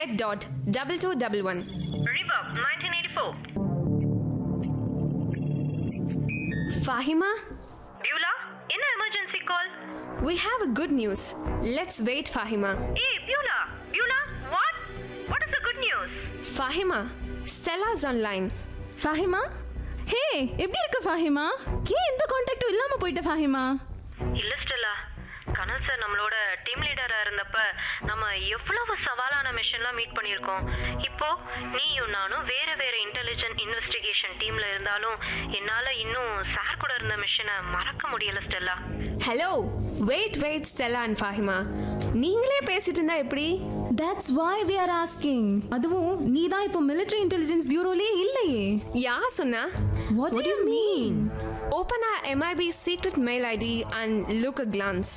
dot double two double one. Reebok 1984. Fahima, Beulah, என்ன emergency call? we have a good news. Let's wait, Fahima. Hey, Beulah, Beulah, what? What is the good news? Fahima, Stella's online. Fahima ஹே எப்படி இருக்க ஃபாஹிமா ஏன் எந்த காண்டாக்டும் இல்லாம போயிட்ட ஃபாஹிமா இல்ல Stella கனல் sir நம்மளோட டீம் லீடரா இருந்தப்ப நம்ம எவ்வளவு சவாலான மிஷன்லாம் மீட் பண்ணியிருக்கோம் இப்போ நீயும் நானும் வேற வேற இன்டெலிஜென்ட் இன்வெஸ்டிகேஷன் டீம்ல இருந்தாலும் என்னால இன்னும் சார் கூட இருந்த மிஷனை மறக்க முடியல Stella Hello, wait, wait, Stella and Fahima. நீங்களே பேசிட்டு இருந்தா எப்படி that's why we are asking அதுவும் நீ தான் இப்போ மிலிட்டரி இன்டெலிஜென்ஸ் பியூரோலே இல்லையே யார் சொன்னா what do you mean Open our MIB secret mail ID and look a glance.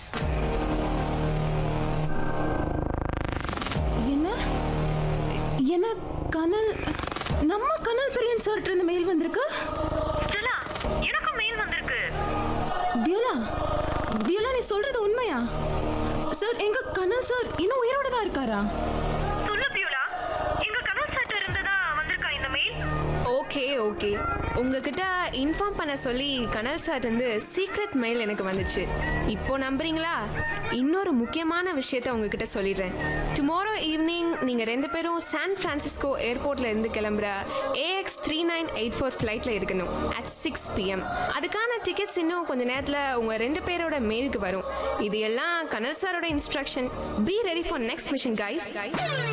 என்ன என்ன கனல் நம்ம கனல் பிரியன் சார்ட்ட இருந்து மெயில் வந்திருக்கு ஸ்டெல்லா எனக்கும் மெயில் வந்திருக்கு பியூலா பியூலா நீ சொல்றது உண்மையா சார் எங்க கனல் சார் இன்னும் உயிரோட தான் இருக்காரா சொல்லு பியூலா எங்க கனல் சார்ட்ட இருந்ததா வந்திருக்கா இந்த மெயில் ஓகே ஓகே உங்ககிட்ட இன்ஃபார்ம் பண்ண சொல்லி கனல் சார் இருந்து சீக்ரெட் மெயில் எனக்கு வந்துச்சு இப்போ நம்புறீங்களா இன்னொரு முக்கியமான விஷயத்த உங்ககிட்ட சொல்லிடுறேன் டுமாரோ ஈவினிங் நீங்கள் ரெண்டு பேரும் சான் ஃப்ரான்சிஸ்கோ ஏர்போர்ட்ல இருந்து கிளம்புற A X three nine eight four ஃப்ளைட்டில் இருக்கணும் அட் சிக்ஸ் பிஎம் அதுக்கான டிக்கெட்ஸ் இன்னும் கொஞ்ச நேரத்தில் உங்கள் ரெண்டு பேரோட மெயிலுக்கு வரும் இது எல்லாம் கனல் சாரோட instruction be ready for next mission guys